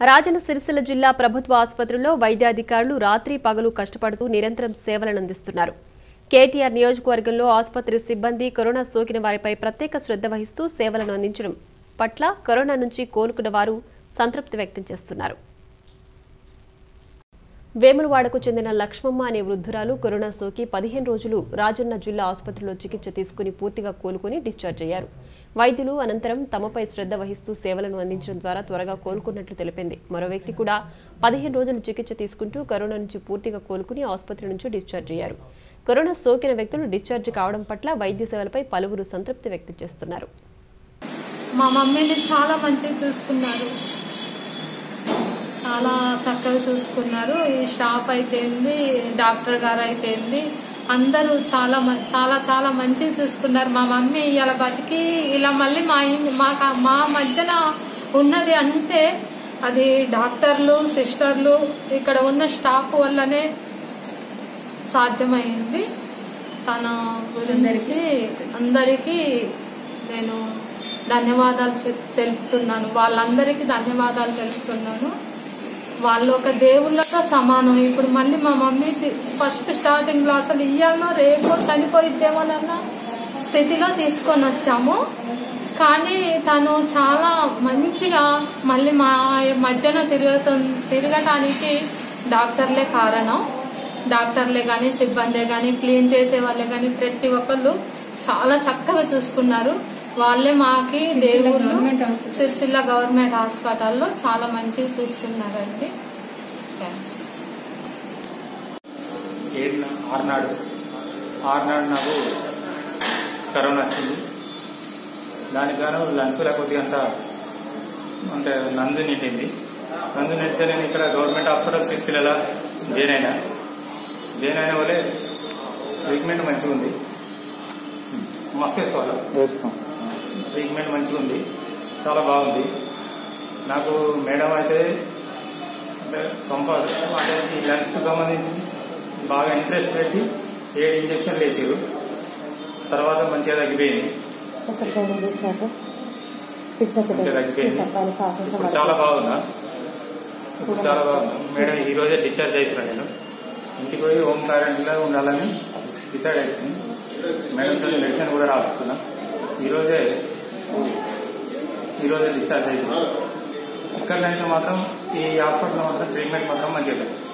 రాజన్న సిరిసిల్ల జిల్లా ప్రభుత్వ ఆసుపత్రిలో వైద్యాధికారులు రాత్రి పగలు కష్టపడుతూ నిరంతరం సేవలను అందిస్తున్నారు కేటీఆర్ నియోజకవర్గంలో ఆసుపత్రి సిబ్బంది కరోనా సోకిన వారిపై ప్రత్యేక శ్రద్ధ వహిస్తూ సేవలను అందించడం పట్ల కరోనా నుంచి కోలుకున్న వారు సంతృప్తి వ్యక్తం చేస్తున్నారు వేములవాడకు చెందిన లక్ష్మమ్మ అనే వృద్ధురాలు కరోనా సోకి పదిహేను రోజులు రాజన్న జిల్లా ఆసుపత్రిలో చికిత్స తీసుకుని పూర్తిగా కోలుకుని డిశ్చార్జ్ అయ్యారు వైద్యులు అనంతరం తమపై శ్రద్ధ వహిస్తూ సేవలను అందించడం ద్వారా త్వరగా కోలుకున్నట్లు తెలిపింది మరో వ్యక్తి కూడా పదిహేను రోజులు చికిత్స తీసుకుంటూ కరోనా నుంచి పూర్తిగా కోలుకుని ఆసుపత్రి నుంచి డిశ్చార్జ్ అయ్యారు కరోనా సోకిన వ్యక్తులు డిశ్చార్జ్ కావడం పట్ల వైద్య సేవలపై పలువురు సంతృప్తి వ్యక్తం చేస్తున్నారు మా మమ్మీని చాలా మంచిగా చూసుకున్నారు చాలా చక్కగా చూసుకున్నారు ఈ షాప్ అయితేంది డాక్టర్ గారు అయితేంది అందరూ చాలా మ- చాలా చాలా మంచిగా చూసుకున్నారు మా మమ్మీ ఇలా బతికి ఇలా మళ్ళీ మా ఇన్- మా మా మధ్యన ఉన్నది అంటే అది డాక్టర్లు సిస్టర్లు ఇక్కడ ఉన్న స్టాఫ్ వల్లనే సాధ్యమైంది తన గురించి అందరికీ నేను ధన్యవాదాలు చెప్- తెలుపుతున్నాను వాళ్ళందరికీ ధన్యవాదాలు తెలుపుతున్నాను వాళ్ళు ఒక దేవుళ్ళతో సమానం ఇప్పుడు మళ్ళీ మా మమ్మీ తి- ఫస్ట్ స్టార్టింగ్ లో అసలు ఇయ్యాలనో రేపో చనిపోయిద్దేమోనన్న స్థితిలో తీసుకొని వచ్చాము కానీ తను చాలా మంచిగా మళ్ళీ మా మధ్యన తిరుగుతు తిరగటానికి డాక్టర్లే కారణం డాక్టర్లే గాని సిబ్బందే గాని క్లీన్ చేసే వాళ్ళే గాని ప్రతి ఒక్కళ్ళు చాలా చక్కగా చూసుకున్నారు వాళ్ళే మాకి దేవుళ్ళు సిరిసిల్ల గవర్నమెంట్ హాస్పిటల్లో చాలా మంచిగా చూస్తున్నారండి థ్యాంక్స్ ఏడు ఆరునాడు ఆరునాడు నాకు కరోనా వచ్చింది దానికి గాను లంగ్స్లో కొద్దిగా అంత అంటే నంజు నిండింది నంజు నిండితే నేను ఇక్కడ గవర్నమెంట్ హాస్పిటల్ సిరిసిల్ల జైన్ అయినా జైన్ అయిన వల్లే ట్రీట్మెంట్ మంచిగా ఉంది మస్తు వేసుకోవాలా ట్రీట్మెంట్ మంచిగా ఉంది చాలా బాగుంది నాకు మేడం అయితే అంటే కంపల్ అంటే ఈ లంగ్స్కి సంబంధించి బాగా ఇంట్రెస్ట్ పెట్టి ఏడు ఇంజక్షన్లు వేసారు తర్వాత మంచిగా తగ్గిపోయింది మంచిగా తగ్గిపోయింది ఇప్పుడు చాలా బాగుందా ఇప్పుడు చాలా బాగుంది మేడం ఈ రోజే డిశ్చార్జ్ అవుతున్నాను నేను ఇంటికి పోయి హోమ్ క్వారంటైన్లో ఉండాలని డిసైడ్ అవుతుంది మేడంతో మెడిసిన్ కూడా రాసుకున్నా ఈరోజే ఈరోజే డిశ్చార్జ్ అవుతుంది ఇక్కడైతే మాత్రం ఈ హాస్పిటల్లో మాత్రం ట్రీట్మెంట్ మాత్రం మంచిగా